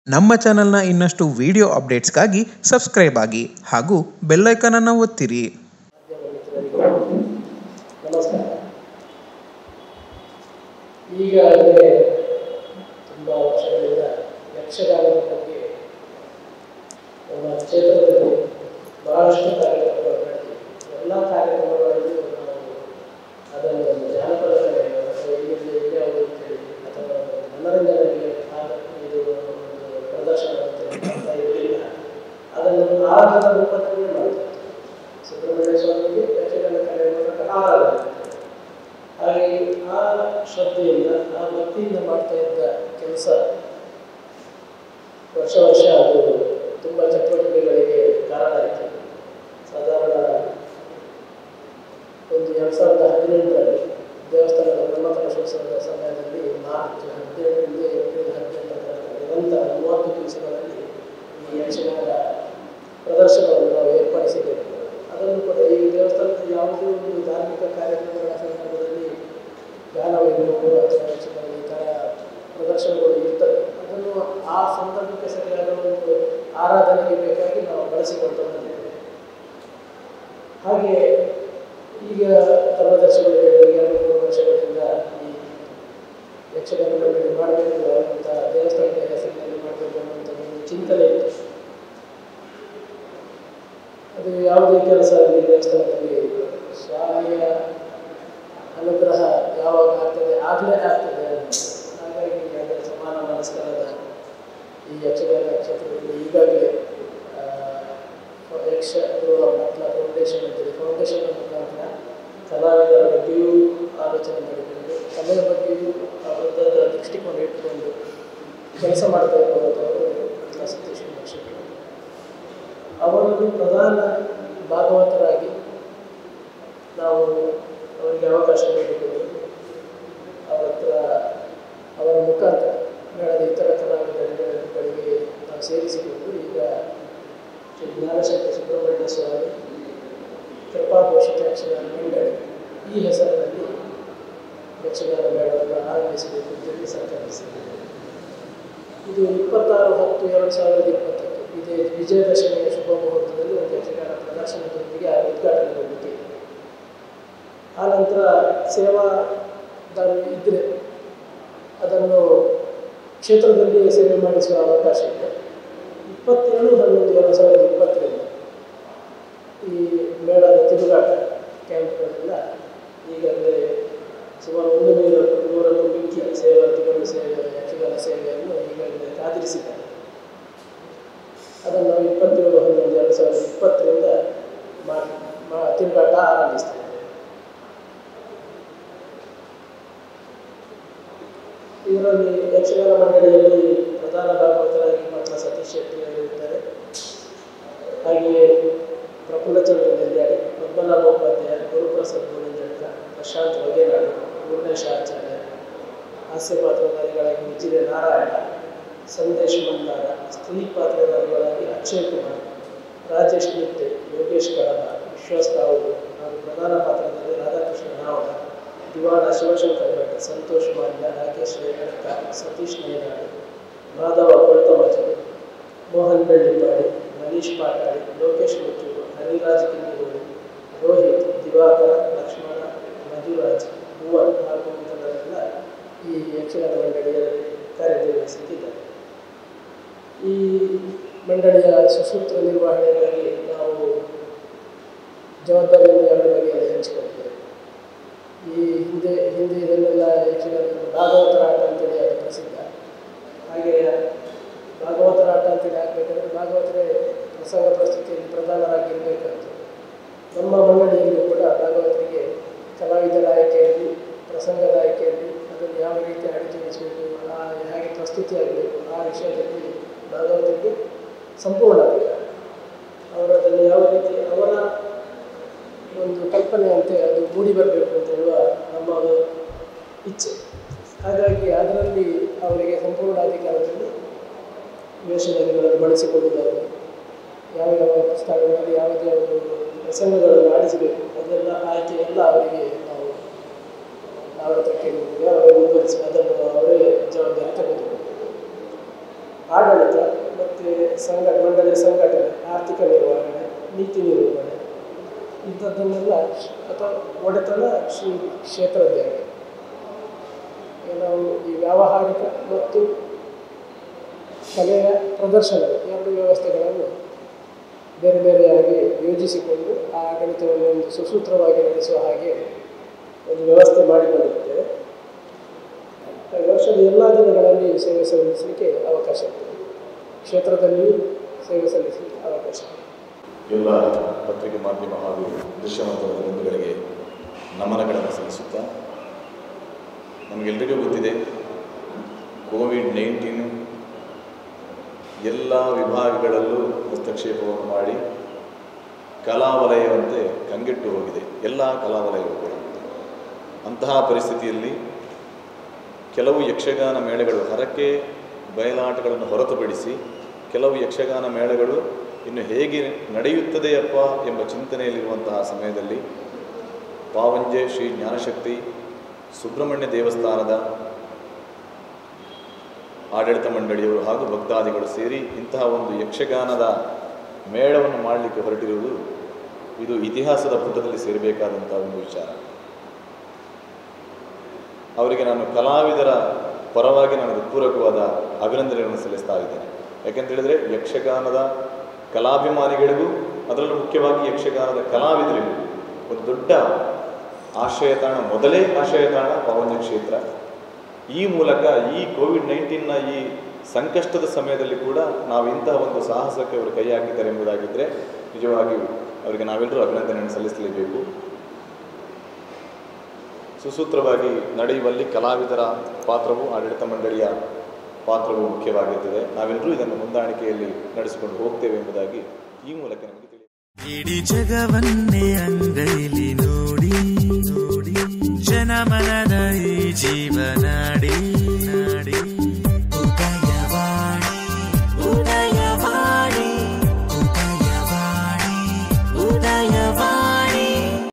ನಮ್ಮ ಚಾನೆಲ್ನ ಇನ್ನಷ್ಟು ವಿಡಿಯೋ ಅಪ್ಡೇಟ್ಸ್ಗಾಗಿ ಸಬ್ಸ್ಕ್ರೈಬ್ ಆಗಿ ಹಾಗೂ ಬೆಲ್ಲೈಕನನ್ನು ಒತ್ತಿರಿ ಮಾಧ್ಯಮ ಮಿತ್ರರಿಗೂ ನಮಸ್ಕಾರ ಈಗಾಗಲೇ ತುಂಬ ವರ್ಷಗಳಿಂದ ಯಕ್ಷಗಾನದ ಬಗ್ಗೆ ನಮ್ಮ ಕ್ಷೇತ್ರದಲ್ಲಿ ಬಹಳಷ್ಟು ಕಾರ್ಯಕ್ರಮಗಳು ನಡೆದಿವೆ ಎಲ್ಲ ಕಾರ್ಯಕ್ರಮಗಳಲ್ಲೂ ನಾವು ಅದನ್ನು ಒಂದು ಜಾನಪದ ಕಲೆ ಅಥವಾ ಇಲ್ಲಿ ಇಲ್ಲಿ ಯಾವುದು ಅಂತೇಳಿ ಅಥವಾ ಮನರಂಜನೆಗೆ ಆದ ಇದು ಒಂದು ಪ್ರದರ್ಶನ ಅಂತೇಳಿ ಮಾಡ್ತಾ ಇರಲಿಲ್ಲ ಅದನ್ನು ಆರಾಧನಾ ರೂಪದಲ್ಲಿ ಮಾಡ್ತಾ ಇದ್ವಿ. ಸುಬ್ರಹ್ಮಣ್ಯ ಸ್ವಾಮಿಗೆ ಯಕ್ಷಗಾನ ಕಲೆ ಮೂಲಕ ಆರಾಧನೆ ಹಾಗೆ ಆ ಶ್ರದ್ಧೆಯಿಂದ ಆ ಭಕ್ತಿಯಿಂದ ಮಾಡ್ತಾ ಇದ್ದ ಕೆಲಸ ವರ್ಷ ವರ್ಷ ಅದು ತುಂಬ ಚಟುವಟಿಕೆಗಳಿಗೆ ಕಾರಣ ಆಯಿತು ಸಾಧಾರಣ ಒಂದು ಎರಡು ಸಾವಿರದ ಹದಿನೆಂಟರಲ್ಲಿ ದೇವಸ್ಥಾನದ ಬ್ರಹ್ಮಕಲಶೋತ್ಸವದ ಸಮಯದಲ್ಲಿ ಮಾರ್ಚ್ ಹದಿನೆಂಟರಿಂದ ಏಪ್ರಿಲ್ ಹದಿನೆಂಟರ ತನಕ ನಿರಂತರ ಮೂವತ್ತು ದಿವಸಗಳಲ್ಲಿ ಈ ಯಕ್ಷಗಾನ ಪ್ರದರ್ಶನವನ್ನು ನಾವು ಏರ್ಪಡಿಸಿದ್ದೇವೆ ಅದನ್ನು ಕೂಡ ಈ ದೇವಸ್ಥಾನದ ಯಾವುದೇ ಒಂದು ಧಾರ್ಮಿಕ ಕಾರ್ಯಕ್ರಮಗಳ ಸಂದರ್ಭದಲ್ಲಿ ಗಾನವೈಭವಗಳು ಅಥವಾ ಯಕ್ಷಗಾನ ಈ ಥರ ಪ್ರದರ್ಶನಗಳು ಇರ್ತದೆ ಅದನ್ನು ಆ ಸಂದರ್ಭಕ್ಕೆ ಸರಿಯಾದ ಒಂದು ಆರಾಧನೆಗೆ ಬೇಕಾಗಿ ನಾವು ಬಳಸಿಕೊಂಡು ಬಂದಿದ್ದೇವೆ ಹಾಗೆ ಈಗ ಧರ್ಮದರ್ಶಿಗಳು ಹೇಳಿದ ಎರಡು ಮೂರು ವರ್ಷಗಳಿಂದ ಈ ಯಕ್ಷಗಾನ ಮಂಡಳಿ ಮಾಡಬೇಕು ಅನ್ನುವಂಥ ದೇವಸ್ಥಾನದ ಹೆಸರಿನಲ್ಲಿ ಮಾಡಬೇಕು ಅನ್ನುವಂಥ ಒಂದು ಚಿಂತನೆ ಇತ್ತು ಅದು ಯಾವುದೇ ಕೆಲಸ ಆಗಲಿ ದೇವಸ್ಥಾನದಲ್ಲಿ ಸ್ವಾಮಿಯ ಅನುಗ್ರಹ ಯಾವಾಗ ಆಗ್ತದೆ ಆಗಲೇ ಆಗ್ತದೆ ಅಂತ. ಹಾಗಾಗಿ ಅದರ ಸಮಾನ ಮನಸ್ಕರದ ಈ ಯಕ್ಷಗಾನ ಕ್ಷೇತ್ರದಲ್ಲಿ ಈಗಾಗಲೇ ಆ, ಯಕ್ಷ ಧ್ರುವ ಮಕ್ಕಳ ಫೌಂಡೇಶನ್ ಅಂತೇಳಿ ಫೌಂಡೇಶನ್ ಮುಖಾಂತರ ಕಲಾವಿದರ ಬಗ್ಗೆಯೂ ಆಲೋಚನೆ ಮಾಡಿಕೊಂಡು ಕಲೆಯ ಬಗ್ಗೆಯೂ ಅವರದ್ದು ದೃಷ್ಟಿಕೋನ ಇಟ್ಟುಕೊಂಡು ಕೆಲಸ ಮಾಡ್ತಾ ಇರುವಂಥವರು ಸತೀಶ್ ಕುಮಾರ್ ಶೆಟ್ಟಿ ಅವರನ್ನು ಪ್ರಧಾನ ಭಾಗವತರಾಗಿ ನಾವು ಅವರಿಗೆ ಅವಕಾಶ ನೀಡಿಕೊಂಡು ಅವರ ಹತ್ರ ಅವರ ಮುಖಾಂತರ ಮೇಳದ ಇತರ ಕಲಾವಿದರುಗಳಿಗೆ ನಾವು ಸೇರಿಸಿಕೊಂಡು ಈಗ ಶ್ರೀ ಜ್ಞಾನಶಕ್ತಿ ಸುಬ್ರಹ್ಮಣ್ಯ ಸ್ವಾಮಿ ಕೃಪಾಘೋಷಿತ ಯಕ್ಷಗಾನ ಮಂಡಳಿ ಈ ಹೆಸರಿನಲ್ಲಿ ಯಕ್ಷಗಾನ ಮೇಳವನ್ನು ಆರಂಭಿಸಬೇಕು ಅಂತೇಳಿ ಸಂಕಲ್ಪಿಸಿದೆ ಇದು ಇಪ್ಪತ್ತಾರು ಹತ್ತು ಎರಡು ಸಾವಿರದ ಇಪ್ಪತ್ತಕ್ಕೆ ಇದೇ ವಿಜಯದಶಮಿಯ ಶುಭ ಮುಹೂರ್ತದಲ್ಲಿ ಒಂದು ಯಕ್ಷಗಾನ ಪ್ರದರ್ಶನದೊಂದಿಗೆ ಆ ಉದ್ಘಾಟನೆಗೊಳ್ಳಿಕ್ಕೆ ಇದೆ ಆ ನಂತರ ಸೇವಾದಾರರು ಇದ್ದರೆ ಅದನ್ನು ಕ್ಷೇತ್ರದಲ್ಲಿ ಸೇವೆ ಮಾಡಿಸುವ ಅವಕಾಶ ಇದೆ ಇಪ್ಪತ್ತೇಳು ಹನ್ನೊಂದು ಎರಡು ಸಾವಿರದ ಇಪ್ಪತ್ತರಿಂದ ಈ ಮೇಳದ ತಿರುಗಾಟ ಕ್ಯಾಂಪ್ಗಳೆಲ್ಲ ಈಗಾಗಲೇ ಸುಮಾರು ಒಂದು ನೂರ ನೂರಕ್ಕೂ ಮಿಂಚಿನ ಸೇವಾರ್ಥಿಗಳು ಸೇವೆ ಯಕ್ಷಗಾನ ಸೇವೆಯನ್ನು ಈಗಾಗಲೇ ಕಾದಿರಿಸಿದ್ದಾರೆ ಅದನ್ನು ನಾವು ಇಪ್ಪತ್ತೇಳು ಹನ್ನೊಂದು ಎರಡು ಸಾವಿರದ ಇಪ್ಪತ್ತರಿಂದ ಮಾಡಿ ಮಾ ತಿರುಗಾಟ ಆರಂಭಿಸ್ತೇವೆ ಇದರಲ್ಲಿ ಯಕ್ಷಗಾನ ಮಂಡಳಿಯಲ್ಲಿ ಪ್ರಧಾನ ಭಾಗವತರಾಗಿ ಮಾತ್ರ ಸತೀಶ್ ಶೆಟ್ಟಿ ಅವರು ಇದ್ದಾರೆ ಹಾಗೆಯೇ ಪ್ರಫುಲ್ಲಚಂದ್ರ ನೆಲ್ಯಾಡಿ ಪದ್ಮನಾಭೋಪಾಧ್ಯಾಯ ಗುರುಪ್ರಸಾದ್ ಗೋವಿಂದಡ್ಕ ಪ್ರಶಾಂತ್ ವಗೇನಾಡು ಪೂರ್ಣೇಶ ಆಚಾರ್ಯ ಹಾಸ್ಯ ಪಾತ್ರಧಾರಿಗಳಾಗಿ ವಿಜಿರೆ ನಾರಾಯಣ ಸಂದೇಶ್ ಮಂದಾರ ಸ್ತ್ರೀ ಪಾತ್ರಧಾರಿಗಳಾಗಿ ಅಕ್ಷಯ್ ಕುಮಾರ್ ರಾಜೇಶ್ ನಿಟ್ಟೆ ಯೋಗೇಶ್ ಕಳಬ ವಿಶ್ವಾಸ್ ತಾವೂರು ಹಾಗೂ ಪ್ರಧಾನ ಪಾತ್ರದಲ್ಲಿ ರಾಧಾಕೃಷ್ಣ ನಾವಡ ದಿವಾಣ ಶಿವಶಂಕರ್ ಭಟ್ ಸಂತೋಷ್ ಮಾಲ್ಯ ರಾಕೇಶ್ ರೇಖಡ್ಕ ಸತೀಶ್ ನೈನಾಡು ಮಾಧವ ಕೊಳ್ತಮಚಲು ಮೋಹನ್ ಬೆಳ್ಳಿಪಾಡಿ ಮನೀಶ್ ಪಾಟಾಳಿ ಲೋಕೇಶ್ ಮುತ್ತೂರು ಹರಿರಾಜ್ ಕಿಂಡಿಗೋಡು ರೋಹಿತ್ ದಿವಾಕರ ಲಕ್ಷ್ಮಣ ಮಧುರಾಜ್ ಭುವನ್ ಹಾಗೂ ಇತರರೆಲ್ಲ ಈ ಯಕ್ಷಗಾನ ಮಂಡಳಿಯಲ್ಲಿ ಕಾರ್ಯನಿರ್ವಹಿಸುತ್ತಿದ್ದಾರೆ ಈ ಮಂಡಳಿಯ ಸುಸೂತ್ರ ನಿರ್ವಹಣೆಗಾಗಿ ನಾವು ಜವಾಬ್ದಾರಿಯನ್ನು ಎರಡು ಬಗೆಯಲ್ಲಿ ಹಂಚಿಕೊಂಡಿದ್ದೇವೆ ಈ ಹಿಂದೆ ಹಿಂದೆ ಇದನ್ನೆಲ್ಲ ಯಕ್ಷಗಾನ ಭಾಗವತರ ಆಟ ಅಂತೇಳಿ ಅದು ಪ್ರಸಿದ್ಧ ಹಾಗೆ ಭಾಗವತರ ಆಟ ಅಂತೇಳಿ ಆಗಬೇಕಾದ್ರೆ ಭಾಗವತರೇ ಪ್ರಸಂಗ ಪ್ರಸ್ತುತಿಯಲ್ಲಿ ಪ್ರಧಾನರಾಗಿರಬೇಕಾಗ್ತದೆ ನಮ್ಮ ಮಂಡಳಿಯಲ್ಲೂ ಕೂಡ ಭಾಗವತರಿಗೆ ಕಲಾವಿದರ ಆಯ್ಕೆಯಲ್ಲಿ ಪ್ರಸಂಗದ ಆಯ್ಕೆಯಲ್ಲಿ ಅದನ್ನು ಯಾವ ರೀತಿ ಅಡಿತುಗೊಳಿಸಬೇಕು ಆ ಹೇಗೆ ಪ್ರಸ್ತುತಿ ಆಗಬೇಕು ಆ ವಿಷಯದಲ್ಲಿ ಭಾಗವತರಿಗೆ ಸಂಪೂರ್ಣ ಅಧಿಕಾರ ಅವರದನ್ನು ಯಾವ ರೀತಿ ಅವರ ಒಂದು ಕಲ್ಪನೆಯಂತೆ ಅದು ಮೂಡಿ ಬರಬೇಕು ಅಂತ ಹೇಳುವ ನಮ್ಮ ಒಂದು ಇಚ್ಛೆ ಹಾಗಾಗಿ ಅದರಲ್ಲಿ ಅವರಿಗೆ ಸಂಪೂರ್ಣ ಅಧಿಕಾರದಲ್ಲಿ ವೇಷಧಾರಿಗಳನ್ನು ಬಳಸಿಕೊಳ್ಳುವುದಾಗಲಿ ಯಾವ ಯಾವ ಸ್ಥಳಗಳಲ್ಲಿ ಯಾವುದೇ ಒಂದು ಪ್ರಸಂಗಗಳನ್ನು ಆಡಿಸಬೇಕು ಅದೆಲ್ಲ ಆಯ್ಕೆ ಎಲ್ಲ ಅವರಿಗೆ ನಾವು ಅವರ ಹತ್ರ ಕೇಳಿದಾಗ ಅವರೇ ಮುಂದುವರಿಸಿ ಅದನ್ನು ಅವರೇ ಜವಾಬ್ದಾರಿ ತಗೊಳ್ತಾರೆ ಆಡಳಿತ ಮತ್ತು ಸಂಘ ಮಂಡಳಿಯ ಸಂಘಟನೆ ಆರ್ಥಿಕ ನಿರ್ವಹಣೆ ನೀತಿ ನಿರ್ವಹಣೆ ಇಂಥದ್ದನ್ನೆಲ್ಲ ಅಥವಾ ಒಡೆತನ ಶ್ರೀ ಕ್ಷೇತ್ರದ್ದೇ ಈಗ ನಾವು ಈ ವ್ಯಾವಹಾರಿಕ ಮತ್ತು ಕಲೆಯ ಪ್ರದರ್ಶನ ಎರಡು ವ್ಯವಸ್ಥೆಗಳನ್ನು ಬೇರೆ ಬೇರೆಯಾಗಿ ಯೋಜಿಸಿಕೊಂಡು ಆ ಆಡಳಿತವನ್ನು ಒಂದು ಸುಸೂತ್ರವಾಗಿ ನಡೆಸುವ ಹಾಗೆ ಒಂದು ವ್ಯವಸ್ಥೆ ಮಾಡಿಕೊಂಡಿರ್ತೇವೆ ಹಾಗೆ ವರ್ಷದ ಎಲ್ಲ ದಿನಗಳಲ್ಲಿ ಸೇವೆ ಸಲ್ಲಿಸಲಿಕ್ಕೆ ಅವಕಾಶ ಇರ್ತದೆ ಕ್ಷೇತ್ರದಲ್ಲಿಯೂ ಸೇವೆ ಸಲ್ಲಿಸಲಿಕ್ಕೆ ಅವಕಾಶ ಇದೆ ಎಲ್ಲ ಪತ್ರಿಕೆ ಮಾಧ್ಯಮ ಹಾಗೂ ದೃಶ್ಯವಂತದ ಬಂಧುಗಳಿಗೆ ನಮನಗಳನ್ನು ಸಲ್ಲಿಸುತ್ತಾ ನಮಗೆಲ್ಲರಿಗೂ ಗೊತ್ತಿದೆ ಕೋವಿಡ್ ನೈನ್ಟೀನು ಎಲ್ಲ ವಿಭಾಗಗಳಲ್ಲೂ ಹಸ್ತಕ್ಷೇಪವನ್ನು ಮಾಡಿ ಕಲಾವಲಯವಂತೆ ಕಂಗೆಟ್ಟು ಹೋಗಿದೆ ಎಲ್ಲ ಕಲಾವಲಯವು ಕೂಡ ಅಂತಹ ಪರಿಸ್ಥಿತಿಯಲ್ಲಿ ಕೆಲವು ಯಕ್ಷಗಾನ ಮೇಳಗಳು ಹರಕೆ ಬಯಲಾಟಗಳನ್ನು ಹೊರತುಪಡಿಸಿ ಕೆಲವು ಯಕ್ಷಗಾನ ಮೇಳಗಳು ಇನ್ನು ಹೇಗೆ ನಡೆಯುತ್ತದೆಯಪ್ಪ ಎಂಬ ಚಿಂತನೆಯಲ್ಲಿರುವಂತಹ ಸಮಯದಲ್ಲಿ ಪಾವಂಜೆ ಶ್ರೀ ಜ್ಞಾನಶಕ್ತಿ ಸುಬ್ರಹ್ಮಣ್ಯ ದೇವಸ್ಥಾನದ ಆಡಳಿತ ಮಂಡಳಿಯವರು ಹಾಗೂ ಭಕ್ತಾದಿಗಳು ಸೇರಿ ಇಂತಹ ಒಂದು ಯಕ್ಷಗಾನದ ಮೇಳವನ್ನು ಮಾಡಲಿಕ್ಕೆ ಹೊರಟಿರುವುದು ಇದು ಇತಿಹಾಸದ ಪುಟದಲ್ಲಿ ಸೇರಬೇಕಾದಂಥ ಒಂದು ವಿಚಾರ ಅವರಿಗೆ ನಾನು ಕಲಾವಿದರ ಪರವಾಗಿ ನಾನು ಪೂರಕವಾದ ಅಭಿನಂದನೆಗಳನ್ನು ಸಲ್ಲಿಸ್ತಾ ಇದ್ದೇನೆ ಯಾಕೆಂತ ಹೇಳಿದರೆ ಯಕ್ಷಗಾನದ ಕಲಾಭಿಮಾನಿಗಳಿಗೂ ಅದರಲ್ಲೂ ಮುಖ್ಯವಾಗಿ ಯಕ್ಷಗಾನದ ಕಲಾವಿದರಿಗೂ ಒಂದು ದೊಡ್ಡ ಆಶ್ರಯ ತಾಣ ಮೊದಲೇ ಆಶ್ರಯ ತಾಣ ಪವನ ಕ್ಷೇತ್ರ ಈ ಮೂಲಕ ಈ ಕೋವಿಡ್ ನೈನ್ಟೀನ್ನ ಈ ಸಂಕಷ್ಟದ ಸಮಯದಲ್ಲಿ ಕೂಡ ನಾವು ಇಂತಹ ಒಂದು ಸಾಹಸಕ್ಕೆ ಅವರು ಕೈ ಹಾಕಿದ್ದಾರೆ ಎಂಬುದಾಗಿದ್ದರೆ ನಿಜವಾಗಿಯೂ ಅವರಿಗೆ ನಾವೆಲ್ಲರೂ ಅಭಿನಂದನೆಯನ್ನು ಸಲ್ಲಿಸಲೇಬೇಕು ಸುಸೂತ್ರವಾಗಿ ನಡೆಯುವಲ್ಲಿ ಕಲಾವಿದರ ಪಾತ್ರವು ಆಡಳಿತ ಮಂಡಳಿಯ ಪಾತ್ರವು ಮುಖ್ಯವಾಗಿರ್ತದೆ ನಾವೆಲ್ಲರೂ ಇದನ್ನು ಹೊಂದಾಣಿಕೆಯಲ್ಲಿ ನಡೆಸಿಕೊಂಡು ಹೋಗ್ತೇವೆ ಎಂಬುದಾಗಿ ಈ ಮೂಲಕ ನಮಗೆ ತಿಳಿಯುತ್ತೆ ಇಡೀ ಜಗವನ್ನೇ ಅಂಗೈಲಿ ನೋ